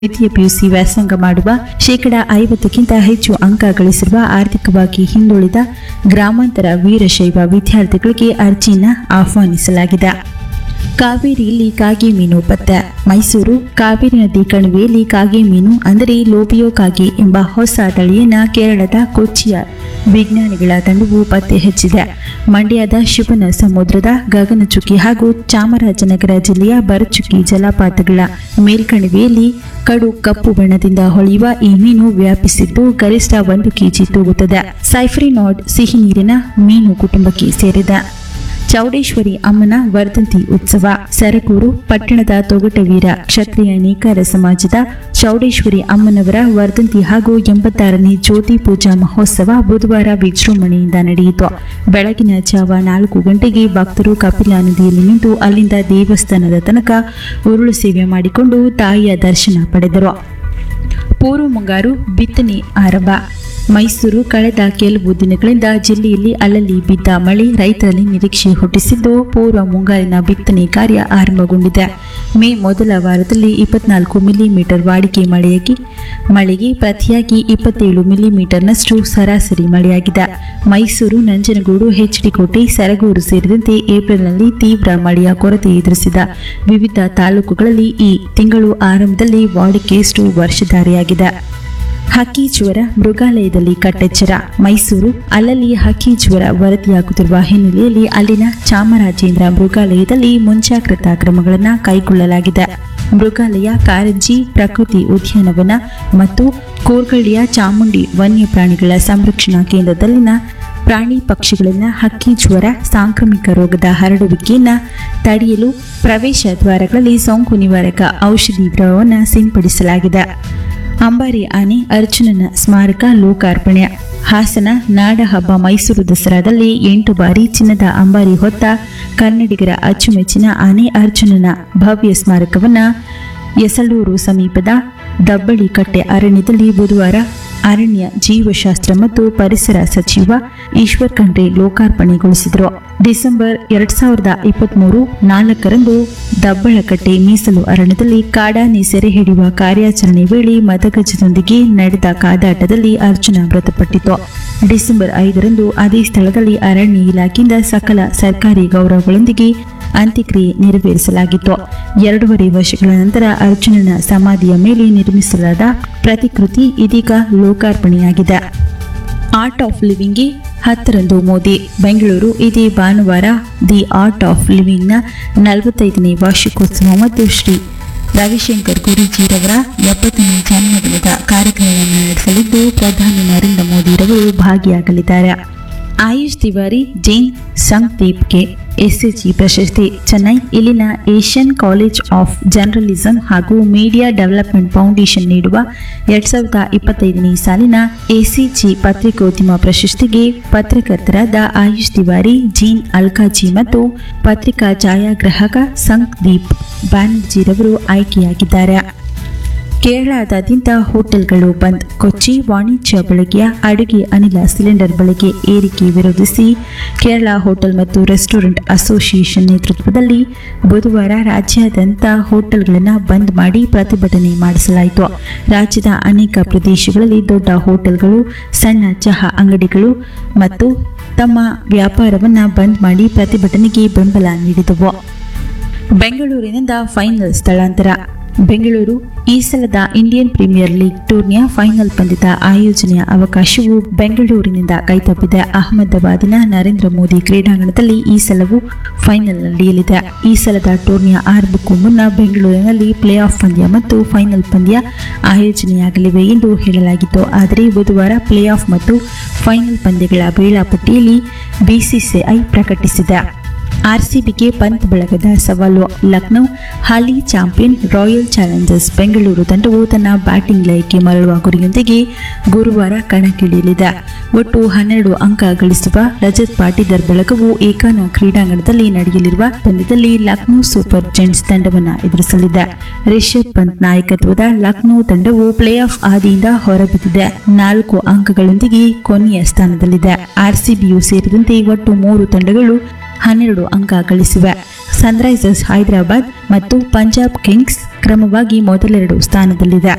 ದ್ವಿತೀಯ ಪಿಯುಸಿ ವ್ಯಾಸಂಗ ಮಾಡುವ ಶೇಕಡ ಐವತ್ತಕ್ಕಿಂತ ಹೆಚ್ಚು ಅಂಕ ಗಳಿಸಿರುವ ಆರ್ಥಿಕವಾಗಿ ಹಿಂದುಳಿದ ಗ್ರಾಮಾಂತರ ವೀರಶೈವ ವಿದ್ಯಾರ್ಥಿಗಳಿಗೆ ಅರ್ಜಿಯನ್ನ ಆಹ್ವಾನಿಸಲಾಗಿದೆ ಕಾವೇರಿಯಲ್ಲಿ ಕಾಗೆ ಮೀನು ಪತ್ತೆ ಮೈಸೂರು ಕಾವೇರಿ ನದಿ ಕಣಿವೆಯಲ್ಲಿ ಕಾಗೆ ಮೀನು ಅಂದರೆ ಲೋಬಿಯೋ ಕಾಗೆ ಎಂಬ ಹೊಸ ತಳಿಯನ್ನ ಕೇರಳದ ಕೊಚ್ಚಿಯ ವಿಜ್ಞಾನಿಗಳ ತಂಡವು ಪತ್ತೆ ಹಚ್ಚಿದೆ ಮಂಡ್ಯದ ಶಿವನ ಸಮುದ್ರದ ಗಗನಚುಕ್ಕಿ ಹಾಗೂ ಚಾಮರಾಜನಗರ ಜಿಲ್ಲೆಯ ಬರಚುಕ್ಕಿ ಜಲಪಾತಗಳ ಮೇಲ್ಕಣಿವೆಯಲ್ಲಿ ಕಡು ಕಪ್ಪು ಬಣ್ಣದಿಂದ ಹೊಳೆಯುವ ಈ ಮೀನು ವ್ಯಾಪಿಸಿದ್ದು ಗರಿಷ್ಠ ಒಂದು ಕೆಜಿ ತೂಗುತ್ತದೆ ಸೈಫ್ರಿನಾಡ್ ಸಿಹಿ ನೀರಿನ ಮೀನು ಕುಟುಂಬಕ್ಕೆ ಸೇರಿದೆ ಚೌಡೇಶ್ವರಿ ಅಮ್ಮನ ವರ್ಧಂತಿ ಉತ್ಸವ ಸರಕೂರು ಪಟ್ಟಣದ ತೊಗಟವೀರ ಕ್ಷತ್ರಿಯ ನೇಕಾರ ಸಮಾಜದ ಚೌಡೇಶ್ವರಿ ಅಮ್ಮನವರ ವರ್ಧಂತಿ ಹಾಗೂ ಎಂಬತ್ತಾರನೇ ಜ್ಯೋತಿ ಪೂಜಾ ಮಹೋತ್ಸವ ಬುಧವಾರ ವಿಜೃಂಭಣೆಯಿಂದ ನಡೆಯಿತು ಬೆಳಗಿನ ಜಾವ ನಾಲ್ಕು ಗಂಟೆಗೆ ಭಕ್ತರು ಕಪಿಲಾ ನದಿಯಲ್ಲಿ ನಿಂತು ಅಲ್ಲಿಂದ ದೇವಸ್ಥಾನದ ತನಕ ಉರುಳು ಸೇವೆ ಮಾಡಿಕೊಂಡು ತಾಯಿಯ ದರ್ಶನ ಪಡೆದರು ಪೂರ್ವ ಮುಂಗಾರು ಬಿತ್ತನೆ ಆರಂಭ ಮೈಸೂರು ಕಳೆದ ಕೆಲವು ದಿನಗಳಿಂದ ಜಿಲ್ಲೆಯಲ್ಲಿ ಅಲ್ಲಲ್ಲಿ ಬಿದ್ದ ಮಳೆ ರೈತರಲ್ಲಿ ನಿರೀಕ್ಷೆ ಹುಟ್ಟಿಸಿದ್ದು ಪೂರ್ವ ಮುಂಗಾರಿನ ಬಿತ್ತನೆ ಕಾರ್ಯ ಆರಂಭಗೊಂಡಿದೆ ಮೇ ಮೊದಲ ವಾರದಲ್ಲಿ ಇಪ್ಪತ್ನಾಲ್ಕು ಮಿಲಿಮೀಟರ್ ವಾಡಿಕೆ ಮಳೆಯಾಗಿ ಮಳೆಗೆ ಪ್ರತಿಯಾಗಿ ಇಪ್ಪತ್ತೇಳು ಮಿಲಿಮೀಟರ್ನಷ್ಟು ಸರಾಸರಿ ಮಳೆಯಾಗಿದೆ ಮೈಸೂರು ನಂಜನಗೂಡು ಹೆಚ್ಡಿಕೋಟೆ ಸರಗೂರು ಸೇರಿದಂತೆ ಏಪ್ರಿಲ್ನಲ್ಲಿ ತೀವ್ರ ಮಳೆಯ ಕೊರತೆ ಎದುರಿಸಿದ ವಿವಿಧ ತಾಲೂಕುಗಳಲ್ಲಿ ಈ ತಿಂಗಳು ಆರಂಭದಲ್ಲಿ ವಾಡಿಕೆಯಷ್ಟು ವರ್ಷಧಾರಿಯಾಗಿದೆ ಹಕ್ಕಿ ಜ್ವರ ಮೃಗಾಲಯದಲ್ಲಿ ಕಟ್ಟೆಚ್ಚರ ಮೈಸೂರು ಅಲ್ಲಲ್ಲಿ ಹಕ್ಕಿ ಜ್ವರ ವರದಿಯಾಗುತ್ತಿರುವ ಹಿನ್ನೆಲೆಯಲ್ಲಿ ಅಲ್ಲಿನ ಚಾಮರಾಜೇಂದ್ರ ಮೃಗಾಲಯದಲ್ಲಿ ಮುಂಜಾಗ್ರತಾ ಕ್ರಮಗಳನ್ನು ಕೈಗೊಳ್ಳಲಾಗಿದೆ ಮೃಗಾಲಯ ಕಾರಂಜಿ ಪ್ರಕೃತಿ ಉದ್ಯಾನವನ ಮತ್ತು ಕೋರ್ಗಳ್ಳಿಯ ಚಾಮುಂಡಿ ವನ್ಯಪ್ರಾಣಿಗಳ ಸಂರಕ್ಷಣಾ ಕೇಂದ್ರದಲ್ಲಿನ ಪ್ರಾಣಿ ಪಕ್ಷಿಗಳನ್ನ ಹಕ್ಕಿ ಜ್ವರ ಸಾಂಕ್ರಾಮಿಕ ರೋಗದ ಹರಡುವಿಕೆಯನ್ನ ತಡೆಯಲು ಪ್ರವೇಶ ದ್ವಾರಗಳಲ್ಲಿ ಸೋಂಕು ನಿವಾರಕ ಔಷಧಿ ದ್ರವವನ್ನು ಸಿಂಪಡಿಸಲಾಗಿದೆ ಅಂಬಾರಿ ಆನೆ ಅರ್ಜುನನ ಸ್ಮಾರಕ ಲೋಕಾರ್ಪಣೆ ಹಾಸನ ನಾಡಹಬ್ಬ ಮೈಸೂರು ದಸರಾದಲ್ಲಿ ಎಂಟು ಬಾರಿ ಚಿನ್ನದ ಅಂಬಾರಿ ಹೊತ್ತ ಕನ್ನಡಿಗರ ಅಚ್ಚುಮೆಚ್ಚಿನ ಆನೆ ಅರ್ಜುನನ ಭವ್ಯ ಸ್ಮಾರಕವನ್ನ ಯಸಳೂರು ಸಮೀಪದ ದಬ್ಬಳಿಕಟ್ಟೆ ಅರಣ್ಯದಲ್ಲಿ ಬುಧವಾರ ಅರಣ್ಯ ಜೀವಶಾಸ್ತ್ರ ಮತ್ತು ಪರಿಸರ ಸಚಿವ ಈಶ್ವರ್ ಖಂಡ್ರೆ ಲೋಕಾರ್ಪಣೆಗೊಳಿಸಿದರು ಡಿಸೆಂಬರ್ ಎರಡ್ ಸಾವಿರದ ಇಪ್ಪತ್ಮೂರು ನಾಲ್ಕರಂದು ದಬ್ಬಳಕಟ್ಟೆ ಮೀಸಲು ಅರಣ್ಯದಲ್ಲಿ ಕಾಡಾನೆ ಸೆರೆ ಹಿಡಿಯುವ ಕಾರ್ಯಾಚರಣೆ ವೇಳೆ ಮದಗಜದೊಂದಿಗೆ ನಡೆದ ಕಾದಾಟದಲ್ಲಿ ಅರ್ಜುನ ಮೃತಪಟ್ಟಿತು ಡಿಸೆಂಬರ್ ಐದರಂದು ಅದೇ ಸ್ಥಳದಲ್ಲಿ ಅರಣ್ಯ ಇಲಾಖೆಯಿಂದ ಸಕಲ ಸರ್ಕಾರಿ ಗೌರವಗಳೊಂದಿಗೆ ಅಂತ್ಯಕ್ರಿಯೆ ನೆರವೇರಿಸಲಾಗಿತ್ತು ಎರಡೂವರೆ ವರ್ಷಗಳ ನಂತರ ಅರ್ಜುನನ ಸಮಾಧಿಯ ಮೇಲೆ ನಿರ್ಮಿಸಲಾದ ಪ್ರತಿಕೃತಿ ಇದೀಗ ಲೋಕಾರ್ಪಣೆಯಾಗಿದೆ ಆರ್ಟ್ ಆಫ್ ಲಿವಿಂಗ್ಗೆ ಹತ್ತರಂದು ಮೋದಿ ಬೆಂಗಳೂರು ಇದೇ ಭಾನುವಾರ ದಿ ಆರ್ಟ್ ಆಫ್ ಲಿವಿಂಗ್ನ ನಲವತ್ತೈದನೇ ವಾರ್ಷಿಕೋತ್ಸವ ಮತ್ತು ಶ್ರೀ ರವಿಶಂಕರ್ ಗುರೂಜಿರವರ ಎಪ್ಪತ್ತನೇ ಜನ್ಮದಿನದ ಕಾರ್ಯಕ್ರಮವನ್ನು ನಡೆಸಲಿದ್ದು ಪ್ರಧಾನಿ ನರೇಂದ್ರ ಮೋದಿರವರು ಭಾಗಿಯಾಗಲಿದ್ದಾರೆ ಆಯುಷ್ ತಿವಾರಿ ಜೈನ್ ಸಂಗ್ದೀಪ್ಗೆ ಎಸ್ಎಚಿ ಪ್ರಶಸ್ತಿ ಚೆನ್ನೈ ಇಲ್ಲಿನ ಏಷ್ಯನ್ ಕಾಲೇಜ್ ಆಫ್ ಜರ್ನಲಿಸಂ ಹಾಗೂ ಮೀಡಿಯಾ ಡೆವಲಪ್ಮೆಂಟ್ ಫೌಂಡೇಶನ್ ನೀಡುವ ಎರಡ್ ಸಾವಿರದ ಇಪ್ಪತ್ತೈದನೇ ಸಾಲಿನ ಎಸಿಜಿ ಪತ್ರಿಕೋದ್ಯಮ ಪ್ರಶಸ್ತಿಗೆ ಪತ್ರಕರ್ತರಾದ ಆಯುಷ್ ತಿವಾರಿ ಜೀನ್ ಅಲ್ಕಾಜಿ ಮತ್ತು ಪತ್ರಿಕಾ ಛಾಯಾಗ್ರಾಹಕ ಸಂಗ್ದೀಪ್ ಬ್ಯಾನರ್ಜಿರವರು ಆಯ್ಕೆಯಾಗಿದ್ದಾರೆ ಕೇರಳದಾದ್ಯಂತ ಹೋಟೆಲ್ಗಳು ಬಂದ್ ಕೊಚ್ಚಿ ವಾಣಿಜ್ಯ ಬಳಕೆಯ ಅಡುಗೆ ಅನಿಲ ಸಿಲಿಂಡರ್ ಬಳಕೆ ಏರಿಕೆ ವಿರೋಧಿಸಿ ಕೇರಳ ಹೋಟೆಲ್ ಮತ್ತು ರೆಸ್ಟೋರೆಂಟ್ ಅಸೋಸಿಯೇಷನ್ ನೇತೃತ್ವದಲ್ಲಿ ಬುಧವಾರ ರಾಜ್ಯಾದ್ಯಂತ ಹೋಟೆಲ್ಗಳನ್ನು ಬಂದ್ ಮಾಡಿ ಪ್ರತಿಭಟನೆ ಮಾಡಿಸಲಾಯಿತು ರಾಜ್ಯದ ಅನೇಕ ಪ್ರದೇಶಗಳಲ್ಲಿ ದೊಡ್ಡ ಹೋಟೆಲ್ಗಳು ಸಣ್ಣ ಚಹಾ ಅಂಗಡಿಗಳು ಮತ್ತು ತಮ್ಮ ವ್ಯಾಪಾರವನ್ನು ಬಂದ್ ಮಾಡಿ ಪ್ರತಿಭಟನೆಗೆ ಬೆಂಬಲ ನೀಡಿದವು ಬೆಂಗಳೂರಿನಿಂದ ಫೈನಲ್ ಸ್ಥಳಾಂತರ ಬೆಂಗಳೂರು ಈ ಸಲದ ಇಂಡಿಯನ್ ಪ್ರೀಮಿಯರ್ ಲೀಗ್ ಟೂರ್ನಿಯ ಫೈನಲ್ ಪಂದ್ಯದ ಆಯೋಜನೆಯ ಅವಕಾಶವು ಬೆಂಗಳೂರಿನಿಂದ ಕೈತಪ್ಪಿದೆ ಅಹಮದಾಬಾದಿನ ನರೇಂದ್ರ ಮೋದಿ ಕ್ರೀಡಾಂಗಣದಲ್ಲಿ ಈ ಸಲವು ಫೈನಲ್ ನಡೆಯಲಿದೆ ಈ ಸಲದ ಟೂರ್ನಿಯ ಆರಂಭಕ್ಕೂ ಮುನ್ನ ಬೆಂಗಳೂರಿನಲ್ಲಿ ಪ್ಲೇ ಆಫ್ ಪಂದ್ಯ ಮತ್ತು ಫೈನಲ್ ಪಂದ್ಯ ಆಯೋಜನೆಯಾಗಲಿವೆ ಎಂದು ಹೇಳಲಾಗಿತ್ತು ಆದರೆ ಬುಧವಾರ ಪ್ಲೇ ಆಫ್ ಮತ್ತು ಫೈನಲ್ ಪಂದ್ಯಗಳ ವೇಳಾಪಟ್ಟಿಯಲ್ಲಿ ಬಿಸಿಸಿಐ ಪ್ರಕಟಿಸಿದೆ ಆರ್ಸಿಬಿಗೆ ಪಂತ್ ಬಳಗದ ಸವಾಲು ಲಕ್ನೋ ಹಾಲಿ ಚಾಂಪಿಯನ್ ರಾಯಲ್ ಚಾಲೆಂಜರ್ಸ್ ಬೆಂಗಳೂರು ತಂಡವು ತನ್ನ ಬ್ಯಾಟಿಂಗ್ ಲಯಕ್ಕೆ ಮರಳುವ ಗುರಿಯೊಂದಿಗೆ ಗುರುವಾರ ಕಣಕ್ಕಿಳಿಯಲಿದೆ ಒಟ್ಟು ಹನ್ನೆರಡು ಅಂಕ ಗಳಿಸುವ ರಜತ್ ಪಾಟೀದರ್ ಬಳಗವು ಏಕಾನ ಕ್ರೀಡಾಂಗಣದಲ್ಲಿ ನಡೆಯಲಿರುವ ಪಂದ್ಯದಲ್ಲಿ ಲಕ್ನೋ ಸೂಪರ್ ಜೆಂಟ್ಸ್ ತಂಡವನ್ನು ಎದುರಿಸಲಿದೆ ರಿಷಬ್ ಪಂತ್ ನಾಯಕತ್ವದ ಲಕ್ನೋ ತಂಡವು ಪ್ಲೇ ಆಫ್ ಆದಿಯಿಂದ ಹೊರಬಿದ್ದಿದೆ ನಾಲ್ಕು ಅಂಕಗಳೊಂದಿಗೆ ಕೊನೆಯ ಸ್ಥಾನದಲ್ಲಿದೆ ಆರ್ಸಿಬಿಯು ಸೇರಿದಂತೆ ಒಟ್ಟು ಮೂರು ತಂಡಗಳು ಹನ್ನೆರಡು ಅಂಕ ಗಳಿಸಿವೆ ಸನ್ರೈಸರ್ಸ್ ಹೈದರಾಬಾದ್ ಮತ್ತು ಪಂಜಾಬ್ ಕಿಂಗ್ಸ್ ಕ್ರಮವಾಗಿ ಮೊದಲೆರಡು ಸ್ಥಾನದಲ್ಲಿದೆ